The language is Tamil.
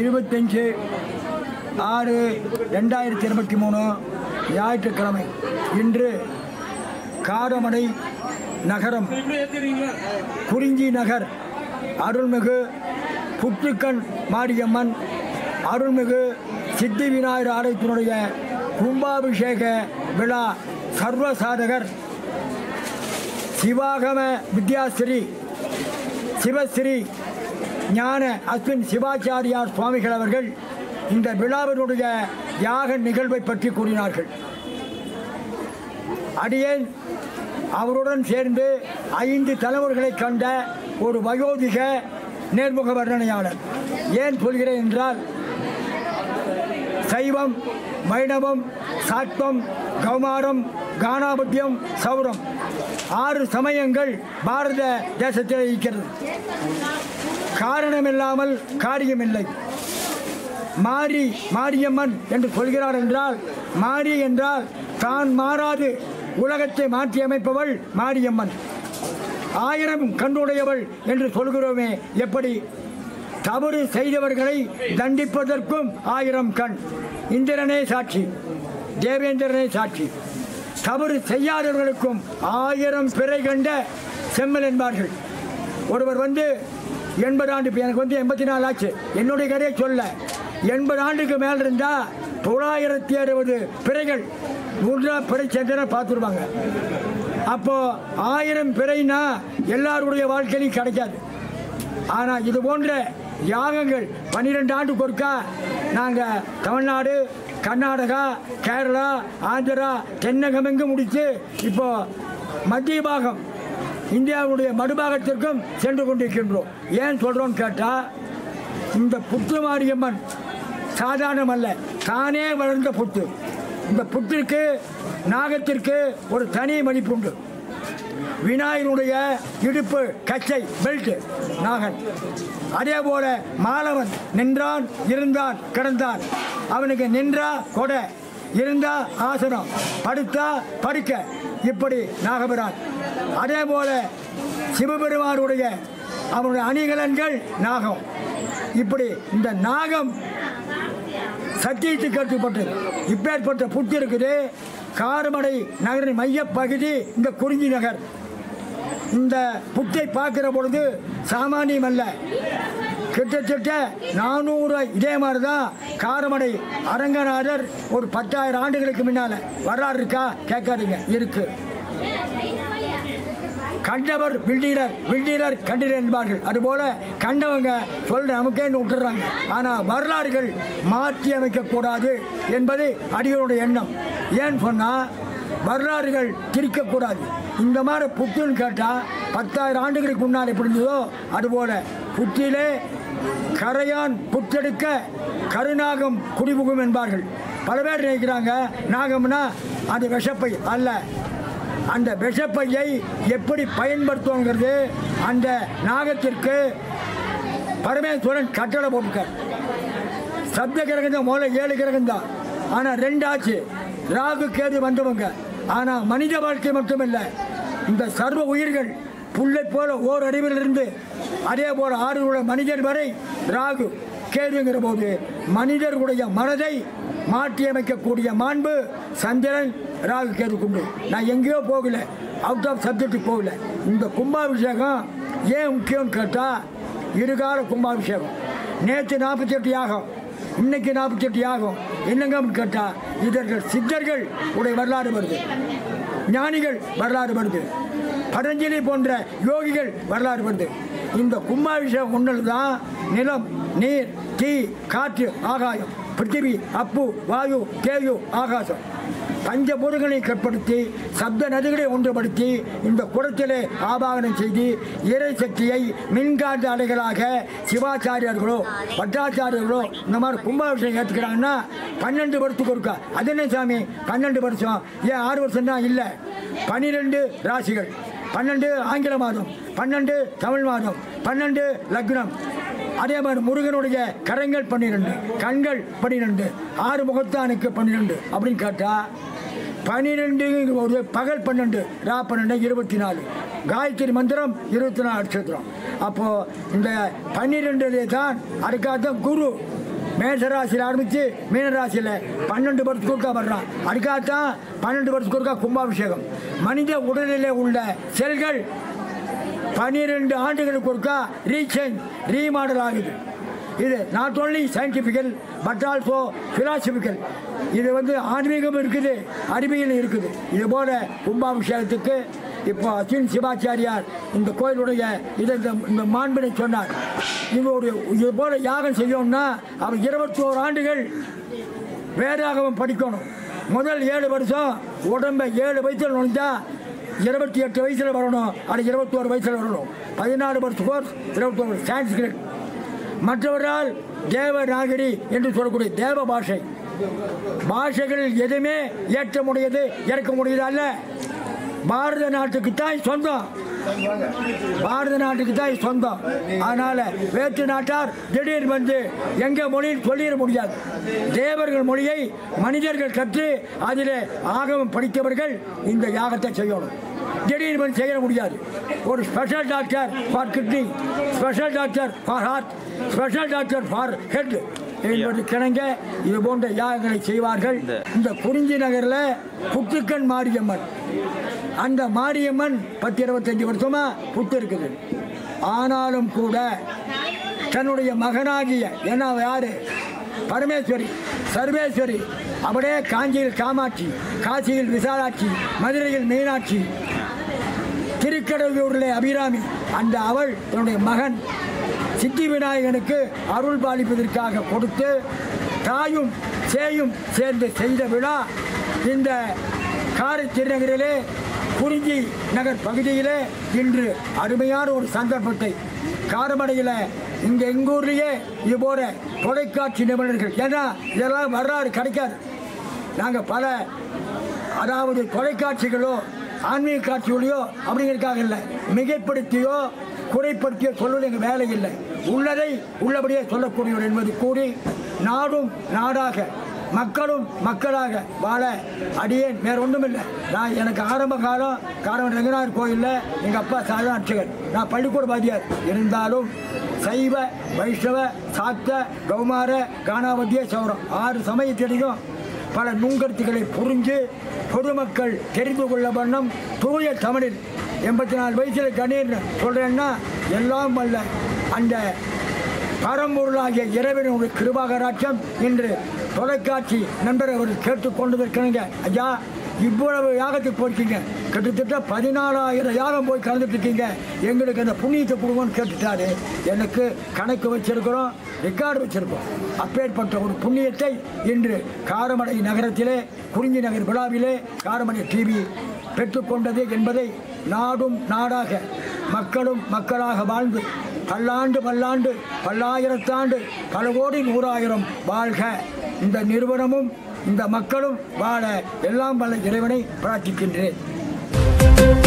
இருபத்தஞ்சு ஆறு ரெண்டாயிரத்தி இருபத்தி மூணு ஞாயிற்றுக்கிழமை இன்று காரமடை நகரம் குறிஞ்சி நகர் அருள்மிகு புத்துக்கண் மாரியம்மன் அருள்மிகு சித்தி விநாயகர் ஆலயத்தினுடைய கும்பாபிஷேக விழா சர்வசாதகர் சிவாகம வித்யாஸ்ரீ சிவஸ்ரீ ஞான அஸ்வின் சிவாச்சாரியார் சுவாமிகள் அவர்கள் இந்த விழாவினுடைய யாக நிகழ்வை பற்றி கூறினார்கள் அடியேன் அவருடன் சேர்ந்து ஐந்து தலைவர்களை கண்ட ஒரு வயோதிக நேர்முக வர்ணனையாளர் ஏன் சொல்கிறேன் என்றால் சைவம் வைணவம் சாத்வம் கௌமாரம் கானாபத்தியம் சௌரம் ஆறு சமயங்கள் பாரத தேசத்தில் இருக்கிறது காரணமில்லாமல் காரியமில்லை மாரி மாரியம்மன் என்று சொல்கிறார் என்றால் மாரி என்றால் தான் மாறாது உலகத்தை மாற்றி அமைப்பவள் மாரியம்மன் ஆயிரம் கண்டுடையவள் என்று சொல்கிறோமே எப்படி தவறு செய்தவர்களை தண்டிப்பதற்கும் ஆயிரம் கண் இந்திரனே சாட்சி தேவேந்திரனே சாட்சி தவறு செய்யாதவர்களுக்கும் ஆயிரம் பிறை கண்ட செம்மல் என்பார்கள் ஒருவர் வந்து எண்பது ஆண்டு இப்ப எனக்கு வந்து எண்பத்தி நாலு ஆச்சு என்னுடைய கதையை சொல்ல எண்பது ஆண்டுக்கு மேல் இருந்தால் தொள்ளாயிரத்தி அறுபது பிறைகள் மூன்றா பிறை சென்றன பார்த்துருவாங்க அப்போ ஆயிரம் பிறைனா எல்லாருடைய வாழ்க்கையிலும் கிடைக்காது ஆனால் இது போன்ற யாகங்கள் பன்னிரெண்டு ஆண்டுக்கு ஒருக்கா நாங்கள் தமிழ்நாடு கர்நாடகா கேரளா ஆந்திரா தென்னகமெங்கு முடித்து இப்போ மத்திய பாகம் இந்தியாவுடைய மறுபாகத்திற்கும் சென்று கொண்டிருக்கின்றோம் ஏன் சொல்கிறோன்னு கேட்டால் இந்த புத்து மாரியம்மன் சாதாரணம் அல்ல தானே வளர்ந்த புத்து இந்த புத்திற்கு நாகத்திற்கு ஒரு தனி மதிப்புண்டு விநாயகனுடைய இடுப்பு கச்சை பெல்ட் நாகன் அதே போல மாலவன் நின்றான் இருந்தான் கிடந்தான் அவனுக்கு நின்றா கொடை இருந்தா ஆசனம் படுத்தா படுக்க இப்படி நாகபிரான் அதே போல சிவபெருமானுடைய அவனுடைய அணிகலன்கள் நாகம் இப்படி இந்த நாகம் சத்தியத்துக்கு கட்டுப்பட்டது இப்பேற்பட்ட புத்து இருக்குது காரமடை நகரின் மையப்பகுதி இந்த குறிஞ்சி நகர் இந்த புத்தை பார்க்கிற பொழுது சாமானியம் அல்ல கிட்டத்தட்ட நானூறு இதே மாதிரி தான் காரமடை அரங்கநாதர் ஒரு பத்தாயிரம் ஆண்டுகளுக்கு முன்னால வரலாறு இருக்கா கேட்காதீங்க இருக்கு கண்டவர் வில்டீரர் வில்டீரர் கண்டீரர் என்பார்கள் அதுபோல கண்டவங்க சொல்ற நமக்கே விட்டுறாங்க ஆனால் வரலாறுகள் மாற்றி அமைக்கக்கூடாது என்பது அடிகளுடைய எண்ணம் ஏன்னு சொன்னால் வரலாறுகள் திரிக்கக்கூடாது இந்த மாதிரி புத்துன்னு கேட்டால் பத்தாயிரம் ஆண்டுகளுக்கு முன்னால் எப்படி இருந்ததோ அதுபோல புத்திலே கரையான் புத்தெடுக்க கருநாகம் குடிபுகும் என்பார்கள் பல பேர் நினைக்கிறாங்க நாகம்னா அது விஷப்பை அல்ல அந்த விஷப்பையை எப்படி பயன்படுத்துவோங்கிறது அந்த நாகத்திற்கு பரமேஸ்வரன் கட்டளை போட்டுக்கார் சப்த கிரகம் தான் முதல்ல ஏழு கிரகம் தான் ஆனால் ரெண்டு ஆச்சு ராகு கேது வந்தவங்க ஆனால் மனித வாழ்க்கை மட்டுமில்லை இந்த சர்வ உயிர்கள் புல்லை போல ஓர் அறிவிலிருந்து அதே போல ஆறு உள்ள மனிதர் வரை ராகு கேதுங்கிற போது மனிதர்களுடைய மனதை மாற்றியமைக்கக்கூடிய மாண்பு சந்திரன் ராகு கேது குண்டு நான் எங்கேயோ போகல அவுட் ஆஃப் சப்ஜெக்ட் போகல இந்த கும்பாபிஷேகம் ஏன் முக்கியம்னு கேட்டால் இருகால கும்பாபிஷேகம் நேற்று நாற்பத்தி எட்டு யாகம் இன்னைக்கு நாற்பத்தி எட்டு யாகம் என்னங்க கேட்டால் இதர்கள் சித்தர்கள் உடைய வரலாறு வருது ஞானிகள் வரலாறு வருது பதஞ்சலி போன்ற யோகிகள் வரலாறு வருது இந்த கும்பாபிஷேகம் ஒன்றில் தான் நிலம் நீர் தீ காற்று ஆகாயம் பிருத்திவி அப்பு வாயு தேயு ஆகாசம் பஞ்சபூதங்களை கற்படுத்தி சப்த நதிகளை ஒன்றுபடுத்தி இந்த குடத்திலே ஆபாகனம் செய்து இறை சக்தியை மின்காந்த அலைகளாக சிவாச்சாரியர்களோ பட்டாச்சாரியர்களோ இந்த மாதிரி கும்பாபிஷேகம் ஏற்றுக்கிறாங்கன்னா பன்னெண்டு வருஷத்துக்கு ஒருக்கா அது என்ன சாமி பன்னெண்டு வருஷம் ஏன் ஆறு வருஷம் தான் இல்லை பன்னிரெண்டு ராசிகள் பன்னெண்டு ஆங்கில மாதம் பன்னெண்டு தமிழ் மாதம் பன்னெண்டு லக்னம் அதே மாதிரி முருகனுடைய கரங்கள் பன்னிரெண்டு கண்கள் பன்னிரெண்டு ஆறு முகத்தானுக்கு பன்னிரெண்டு அப்படின்னு கேட்டால் பன்னிரெண்டு ஒரு பகல் பன்னெண்டு ரா பன்னெண்டு இருபத்தி நாலு காயத்ரி மந்திரம் இருபத்தி நாலு நட்சத்திரம் அப்போது இந்த பன்னிரெண்டுலே தான் அதுக்காக தான் குரு மேஷராசியில் ஆரம்பித்து மீனராசியில் பன்னெண்டு வருஷத்துக்கு ஒருக்கா வர்றான் அதுக்காகத்தான் பன்னெண்டு வருஷத்துக்கு ஒருக்கா கும்பாபிஷேகம் மனித உடலிலே உள்ள செல்கள் பன்னிரெண்டு ஆண்டுகளுக்கு ஒருக்கா ரீசேஞ்ச் ரீமாடல் ஆகுது இது not only scientifical but also philosophical இது வந்து ஆன்மீகம் இருக்குது அறிவியல் இருக்குது இது போல கும்பாபிஷேகத்துக்கு இப்போ அஸ்வின் சிவாச்சாரியார் இந்த கோயிலுடைய இதை இந்த இந்த மாண்பினை சொன்னார் இது ஒரு இது போல யாகம் செய்யணும்னா அவர் இருபத்தி ஓரு ஆண்டுகள் வேதாகமம் படிக்கணும் முதல் ஏழு வருஷம் உடம்பை ஏழு வயசில் நுழைஞ்சா இருபத்தி எட்டு வயசில் வரணும் அது இருபத்தோரு வயசில் வரணும் பதினாலு வருஷம் கோர்ஸ் இருபத்தோரு சான்ஸ்கிரிட் மற்றவரால் தேவநாகரி என்று சொல்லக்கூடிய தேவ பாஷை பாஷைகளில் எதுவுமே ஏற்ற முடியாது இறக்க முடியாது அல்ல பாரத நாட்டுக்கு தான் சொந்தம் பாரத நாட்டுக்கு தான் சொந்தம் அதனால வேற்று நாட்டார் திடீர் வந்து எங்க மொழியில் சொல்லிட முடியாது தேவர்கள் மொழியை மனிதர்கள் கற்று அதிலே ஆகமம் படித்தவர்கள் இந்த யாகத்தை செய்யணும் திடீர் வந்து செய்ய முடியாது ஒரு special doctor for kidney special doctor for heart special doctor for head என்பது கிணங்க இது போன்ற யாகங்களை செய்வார்கள் இந்த குறிஞ்சி நகரில் புத்துக்கண் மாரியம்மன் அந்த மாரியம்மன் பத்து இருபத்தஞ்சு வருஷமா புத்து இருக்குது ஆனாலும் கூட தன்னுடைய மகனாகிய என்ன யாரு பரமேஸ்வரி சர்வேஸ்வரி அப்படியே காஞ்சியில் காமாட்சி காசியில் விசாலாட்சி மதுரையில் மீனாட்சி திருக்கடலூரில் அபிராமி அந்த அவள் தன்னுடைய மகன் சித்தி விநாயகனுக்கு அருள் பாலிப்பதற்காக கொடுத்து தாயும் சேயும் சேர்ந்து செய்த விழா இந்த காரை திருநகரிலே குறிஞ்சி நகர் பகுதியிலே இன்று அருமையான ஒரு சந்தர்ப்பத்தை காரமடையில் இங்கே எங்கள் ஊர்லேயே இது போல தொலைக்காட்சி நிபுணர்கள் ஏன்னா இதெல்லாம் வரலாறு கிடைக்காது நாங்கள் பல அதாவது தொலைக்காட்சிகளோ ஆன்மீக காட்சிகளோ அப்படிங்கிறதுக்காக இல்லை மிகைப்படுத்தியோ குறைப்படுத்தியோ சொல்வது எங்கள் வேலை இல்லை உள்ளதை உள்ளபடியே சொல்லக்கூடியவர் என்பது கூறி நாடும் நாடாக மக்களும் மக்களாக வாழ அடியேன் வேற ஒன்றும் இல்லை நான் எனக்கு ஆரம்ப காலம் காரம் ரங்கநாதர் கோயிலில் எங்கள் அப்பா சாதன அர்ச்சகர் நான் பள்ளிக்கூட பாதியார் இருந்தாலும் சைவ வைஷ்ணவ சாத்த கௌமார கானாவத்திய சௌரம் ஆறு சமயத்திலையும் பல நுங்கருத்துக்களை புரிஞ்சு பொதுமக்கள் தெரிந்து கொள்ள வண்ணம் தூய தமிழில் எண்பத்தி நாலு வயசில் கணீர் சொல்கிறேன்னா எல்லாம் வல்ல அந்த பரம்பொருளாகிய இறைவனுடைய கிருபாகராட்சம் இன்று தொலைக்காட்சி நண்பர் அவர்கள் கேட்டுக்கொண்டிருக்கிறீங்க ஐயா இவ்வளவு யாகத்துக்கு போயிருக்கீங்க கிட்டத்தட்ட பதினாலாயிரம் யாகம் போய் கலந்துட்டு இருக்கீங்க எங்களுக்கு அந்த புண்ணியத்தை கொடுங்கன்னு கேட்டுட்டாரு எனக்கு கணக்கு வச்சிருக்கிறோம் ரெக்கார்டு வச்சிருக்கோம் அப்பேற்பட்ட ஒரு புண்ணியத்தை இன்று காரமடை நகரத்திலே குறிஞ்சி நகர் விழாவிலே காரமடை டிவி பெற்றுக்கொண்டது என்பதை நாடும் நாடாக மக்களும் மக்களாக வாழ்ந்து பல்லாண்டு பல்லாண்டு பல்லாயிரத்தாண்டு பல கோடி நூறாயிரம் வாழ்க இந்த நிறுவனமும் இந்த மக்களும் வாழ எல்லாம் வல்ல இறைவனை பிரார்த்திக்கின்றேன்